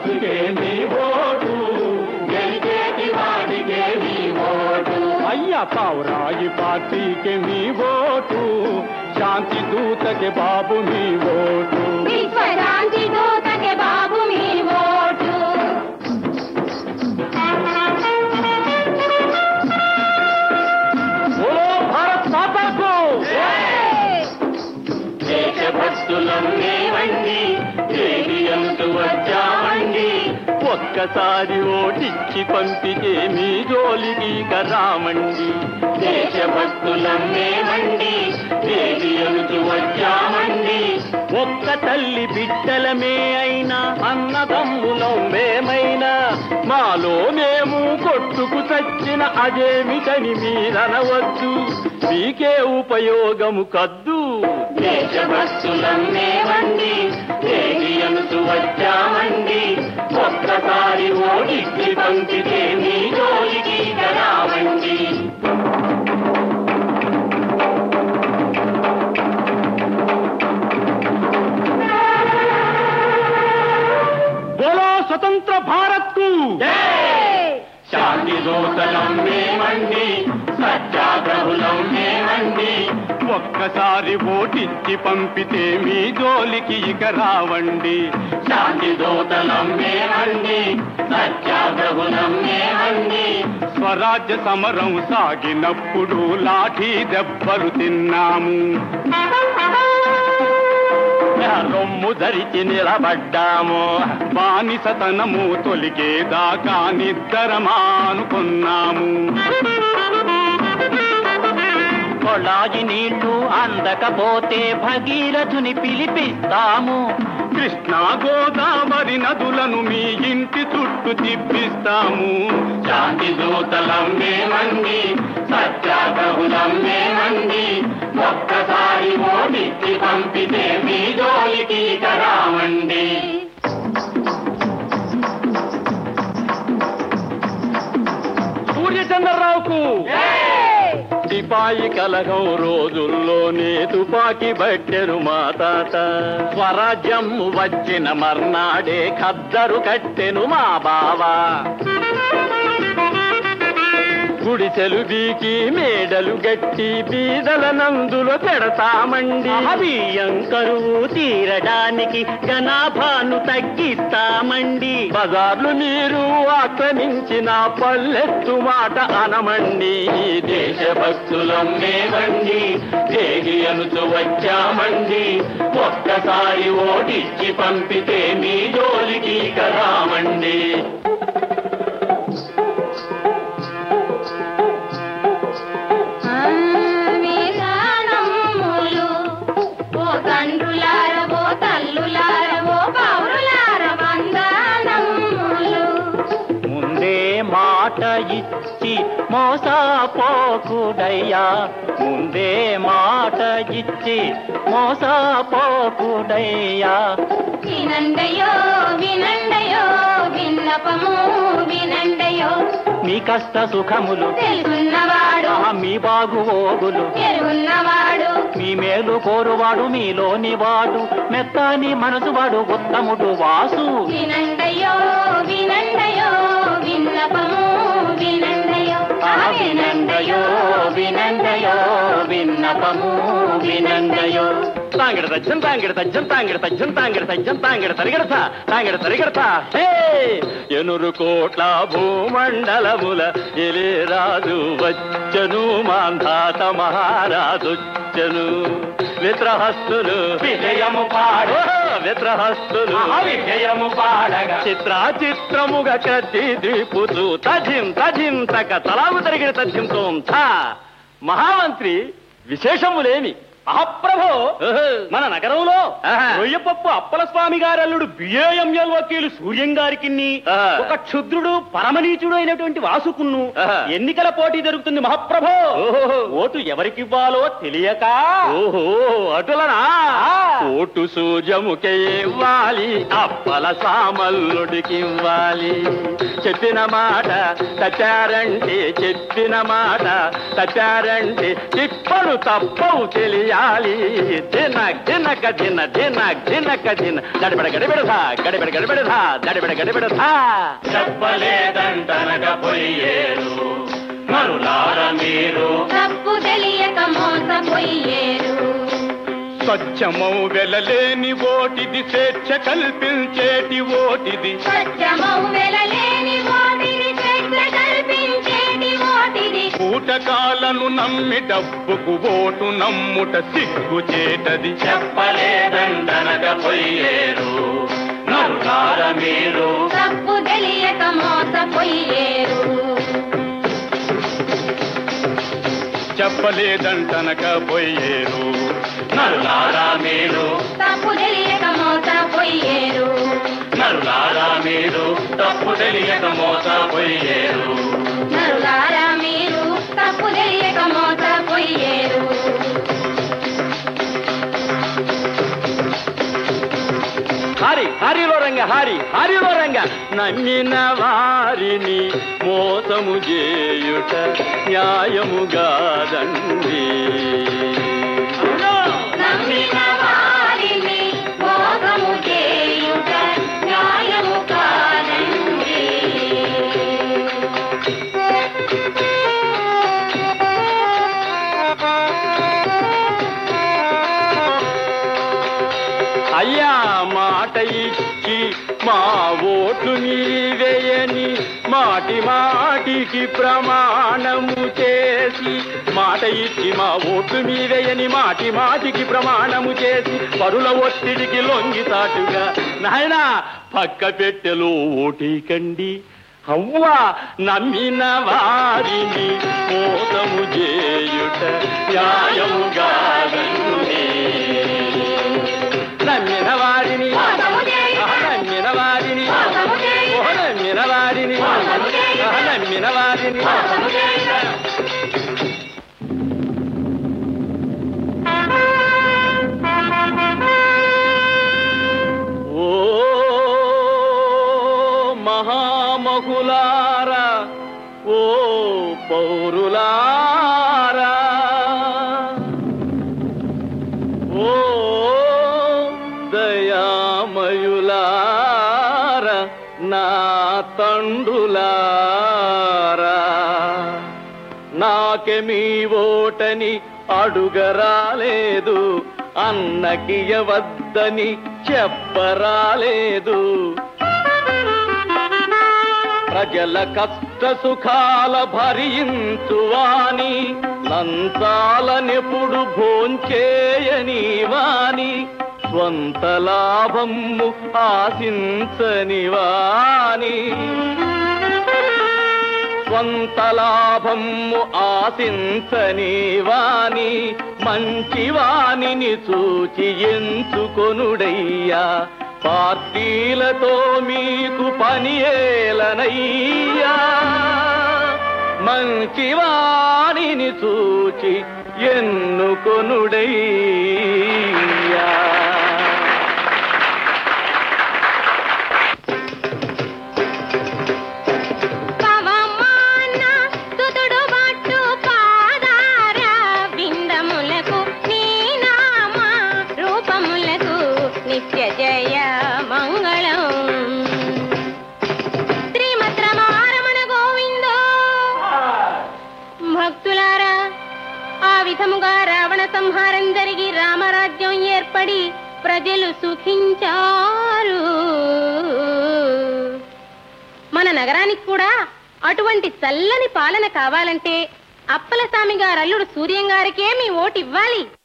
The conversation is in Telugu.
వాడికే మీ ఓటు గెలిచేటి వాడికే మీ ఓటు అయ్యా పావురాయి పార్టీకి మీ ఓటు శాంతి దూతకి బాబు మీ ఓటు విశ్వశాంతి దూతకి బాబు మీ ఓటు బోలో భారత్ మాతాకు దేశభక్తులం మేమండి రేడియంతు వచ్చామండి ఒక్కసారి ఓటిచ్చి పంపితే మీ జోలికి కరామండి దేశభక్తులం మేమండి రేడియంతు వచ్చామండి ఒక్క తల్లి బిడ్డలమే అయినా అన్నదమ్ములం మేమైనా మాలో మేము కొట్టుకు చచ్చిన అదేమిటని మీరనవద్దు మీకే ఉపయోగము కద్దు దేశభక్తులం మేమండి రేడియంతు వచ్చామండి ఒక్కసారి ఓడిచ్చి పంపితే మీ జోలికి రావండి బోలో స్వతంత్ర భారత్ కు శాంతి దూతలం మేమండి సత్యాగ్రహులం మేమండి ఒక్కసారి ఓటిచ్చి పంపితే మీ జోలికి ఇక రావండి శాంతి దూతలం మేమండి సత్యాగ్రహులం మేమండి స్వరాజ్య సమరం సాగినప్పుడు లాఠీ దెబ్బలు తిన్నాము రొమ్ము ధరించి నిలబడ్డాము బానిసతనము తొలిగేదాకా నిద్దరమానుకున్నాము కొళాయి నీళ్లు అందకపోతే భగీరథుని పిలిపిస్తాము కృష్ణా గోదావరి నదులను మీ ఇంటి చుట్టూ తిప్పిస్తాము శాంతి దూతలం మేమండి సత్యాగ్రహులం మేమండి ఒక్కసారి ఓడిచ్చి పంపితే మీ జోలికి ఇక రావండి సూర్యచంద్రరావుకు సిపాయి కలగం రోజుల్లోనే తుపాకి బట్టెరు మా తాత స్వరాజ్యం వచ్చిన మర్నాడే ఖద్దరు కట్టెను మా బావా గుడిసెలు బీకి మేడలు గట్టి బీదల నందులో పెడతామండి బియ్యం కరువు తీరడానికి జనాభాను తగ్గిస్తామండి బజార్లు మీరు ఆక్రమించిన పల్లెత్తు మాట అనమండి దేశభక్తులం మేమండి దేగి అనుచు వచ్చామండి ఒక్కసారి ఓటిచ్చి పంపితే మీ జోలికి ఇక రామండి వేదానమ్ములు ఓ తండ్రులార ఓ తల్లులార ఓ పౌరులార వందనమ్ములు ముందే మాట ఇచ్చి మోసపోకుడయ్యా ముందే మాట ఇచ్చి మోసపోకుడయ్యా వినండయో వినండయో విన్నపము వినండయో మీ కష్ట సుఖములు తెలుసున్నవాడు ఆ మీ బాగువోగులు ఎరుగున్నవాడు మీ మేలు కోరువాడు మీలోని వాడు మెత్తని మనసువాడు ఉత్తముడు వాసు వినండయో వినండయో విన్నపము వినండయో ఆ వినందయో వినందయో విన్నపము వినందయో తాంగిడ తజ్జం తాంగిడ తజ్జం తాంగిడ తజ్జం తాంగిడ తజ్జం తాంగిడ తరిగడతా తాంగిడ తరిగడతా హే ఎనురు కోట్ల భూమండలముల ఎలిరాజు వచ్చను మాంధాత మహారాజొచ్చను విత్రహస్తులు విజయము పాడు విత్రహస్తులు విజయము పాడగా చిత్రా చిత్రముగా కత్తి దీపుతూ తజిం తజిం తక తలాము తరిగిన తజింతోం థా మహామంత్రి విశేషములేమి మహాప్రభో మన నగరంలో ఆహా. రొయ్యపప్పు అప్పల స్వామి గారి అల్లుడు బిఏఎంఎల్ వకీలు సూర్యం గారికి ఆహా. ఒక క్షుద్రుడు పరమనీచుడు అయినటువంటి వాసుకున్ను ఆహా. ఎన్నికల పోటీ జరుగుతుంది మహాప్రభో ఓహో. ఓటు ఎవరికివ్వాలో తెలియక ఓహో అటులనా ఆ. ఓటు సూజముకే ఇవ్వాలి అప్పల సామల్లుడికి ఇవ్వాలి చెప్పిన మాట తచ్చారంటే చెప్పిన మాట తచ్చారంటే తిప్పలు తప్పవు తెలియాలి చెయ్యాలి దినక్ దినక దిన దినక్ దినక దిన గడిబిడ గడిబిడధా గడిబిడ గడిబిడధా గడిబిడ గడిబిడధా చెప్పలేదంటనక పొయ్యేరు మరులార మీరు తప్పు తెలియక మోసపోయేరు స్వచ్ఛమౌ వెలలేని ఓటిది స్వేచ్ఛ కల్పించేటి ఓటిది సత్యమౌ వెలలేని ఓటిది స్వేచ్ఛ కల్పించేటి ఓటిది కూటకాలను నమ్మి డబ్బుకు ఓటు నమ్ముట సిగ్గు చేటది చెప్పలేదంటనక పొయ్యేరు మరులార మీరు తప్పు తెలియక మోసపోయేరు చెప్పలేదంటనక పోయేరు నరులారా మీరు తప్పు తెలియక మోసపోయేరు నరులారా మీరు తప్పు తెలియక మోసపోయేరు నరులారా మీరు తప్పు తెలియక మోసపోయేరు హారి హారిలో రంగ హారి హారిలో రంగ నమ్మిన వారిని మోసము చేయుట న్యాయముగాదండి నమ్మిన వారిని మోసము చేయుట న్యాయము కాదండి అయ్యా మాట ఇచ్చి మా ఓట్లు నీవేయని మాటి మాటికి ప్రమాణము చేసి మాట ఇచ్చి మా ఓట్లు మీవేయని మాటి మాటికి ప్రమాణము చేసి పరుల ఒత్తిడికి లొంగి తాటుగా నాయనా పక్క పెట్టెలో ఓటీకండి అవ్వా నమ్మిన వారిని మోసము చేయుట న్యాయముగాదండి నమ్మిన వారిని మోసము చేయుట. ఆహా, నమ్మిన వారిని మోసము చేయుట. ఓహో, నమ్మిన వారిని మోసము చేయుట. ఆహా, నమ్మిన వారిని మోసము చేయుట. ఓ మహామహులారా ఓ పౌరులారా ఓ దయామయులారా నా తండ్రులారా నాకే మీ ఓటని అడుగరాలేదు అన్నకియవద్దని చెప్పరాలేదు ప్రజల కష్ట సుఖాల భరించువాని లంచాలనెప్పుడు భోంచేయని వాని స్వంత లాభము ఆశించని వాని స్వంత లాభము ఆశించని వాని మంచి వానిని చూచి ఎంచుకొనుడయ్యా పార్టీలతో మీకు పని ఏలనయ్యా మంచి వానిని చూచి ఎన్నుకొనుడయ్యా పవమాన తుతుడు బట్టు పాదార బిందములకు నీ నామ రూపములకు నిత్య జయ మంగళం శ్రీమద్ రమారమణ గోవిందో భక్తులారా ఆ విధముగా రావణ సంహారం జరిగి రామరాజ్యం ఏర్పడి ప్రజలు సుఖించారు మన నగరానికి కూడా అటువంటి చల్లని పాలన కావాలంటే అప్పలస్వామి గారు అల్లుడు సూర్యం గారికే మీ ఓటు ఇవ్వాలి